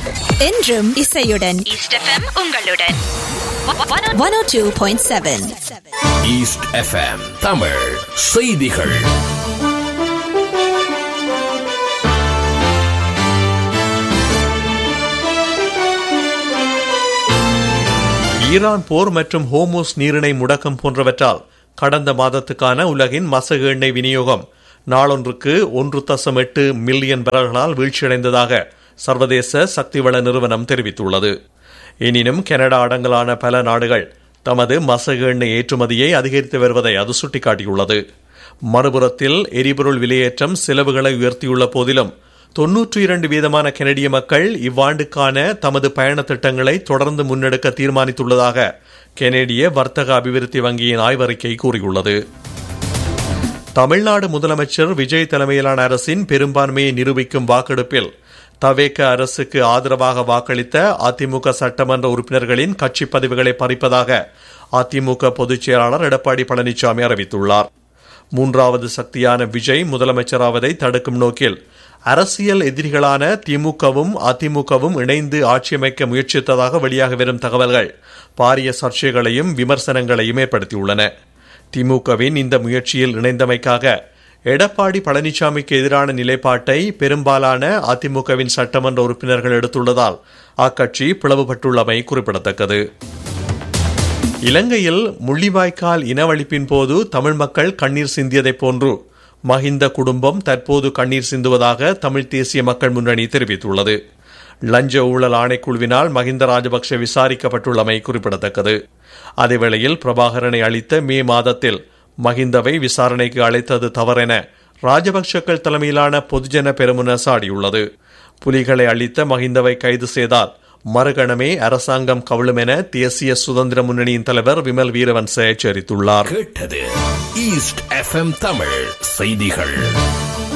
என்றும் இசையுடன் East FM உங்களுடன் one O two point seven East FM Tamil செய்திகள் ஈரான் போர் மற்றும் ஹோமோஸ் நீரிணை முடக்கம் போன்றவற்றால் கடந்த மாதத்துக்கான உலகின் மசகு எண்ணெய் விநியோகம் நாளொன்றுக்கு ஒன்று தசம் எட்டு மில்லியன் பேரல்களால் வீழ்ச்சியடைந்ததாக சர்வதேச சக்திவள நிறுவனம் தெரிவித்துள்ளது எனினும் கனடா அடங்கலான பல நாடுகள் தமது மசகு எண்ணெய் ஏற்றுமதியை அதிகரித்து வருவதை அது சுட்டிக்காட்டியுள்ளது மறுபுறத்தில் எரிபொருள் விலையேற்றம் செலவுகளை உயர்த்தியுள்ள போதிலும் தொன்னூற்றி இரண்டு வீதமான கனடிய மக்கள் இவ்வாண்டுக்கான தமது பயண திட்டங்களை தொடர்ந்து முன்னெடுக்க தீர்மானித்துள்ளதாக கெனடிய வர்த்தக அபிவிருத்தி வங்கியின் ஆய்வறிக்கை கூறியுள்ளது தமிழ்நாடு முதலமைச்சர் விஜய் தலைமையிலான அரசின் பெரும்பான்மையை நிரூபிக்கும் வாக்கெடுப்பில் தவேக அரசுக்கு ஆதரவாக வாக்களித்த அதிமுக சட்டமன்ற உறுப்பினர்களின் கட்சி பதவிகளை பறிப்பதாக அதிமுக பொதுச் செயலாளர் எடப்பாடி பழனிசாமி அறிவித்துள்ளார் மூன்றாவது சக்தியான விஜய் முதலமைச்சராவதை தடுக்கும் நோக்கில் அரசியல் எதிரிகளான திமுகவும் அதிமுகவும் இணைந்து ஆட்சியமைக்க முயற்சித்ததாக வெளியாக வரும் தகவல்கள் பாரிய சர்ச்சைகளையும் விமர்சனங்களையும் ஏற்படுத்தியுள்ளன திமுகவின் இந்த முயற்சியில் இணைந்தமைக்காக எடப்பாடி பழனிசாமிக்கு எதிரான நிலைப்பாட்டை பெரும்பாலான அதிமுகவின் சட்டமன்ற உறுப்பினர்கள் எடுத்துள்ளதால் அக்கட்சி பிளவுபட்டுள்ளமை குறிப்பிடத்தக்கது இலங்கையில் முள்ளிவாய்க்கால் இனவழிப்பின் போது தமிழ் மக்கள் கண்ணீர் சிந்தியதைப் போன்று மஹிந்த குடும்பம் தற்போது கண்ணீர் சிந்துவதாக தமிழ் தேசிய மக்கள் முன்னணி தெரிவித்துள்ளது லஞ்ச ஊழல் ஆணைக்குழுவினால் மஹிந்த ராஜபக்ஷ விசாரிக்கப்பட்டுள்ளமை குறிப்பிடத்தக்கது அதேவேளையில் பிரபாகரனை அளித்த மே மாதத்தில் மஹிந்தவை விசாரணைக்கு அழைத்தது தவறென ராஜபக்ஷக்கள் தலைமையிலான பொதுஜன பெருமுன சாடியுள்ளது புலிகளை அளித்த மஹிந்தவை கைது செய்தால் மறுகணமே அரசாங்கம் கவிழும் என தேசிய சுதந்திர முன்னணியின் தலைவர் விமல் வீரவன்ச எச்சரித்துள்ளார் கேட்டது ஈஸ்ட் எஃப்எம் தமிழ் செய்திகள்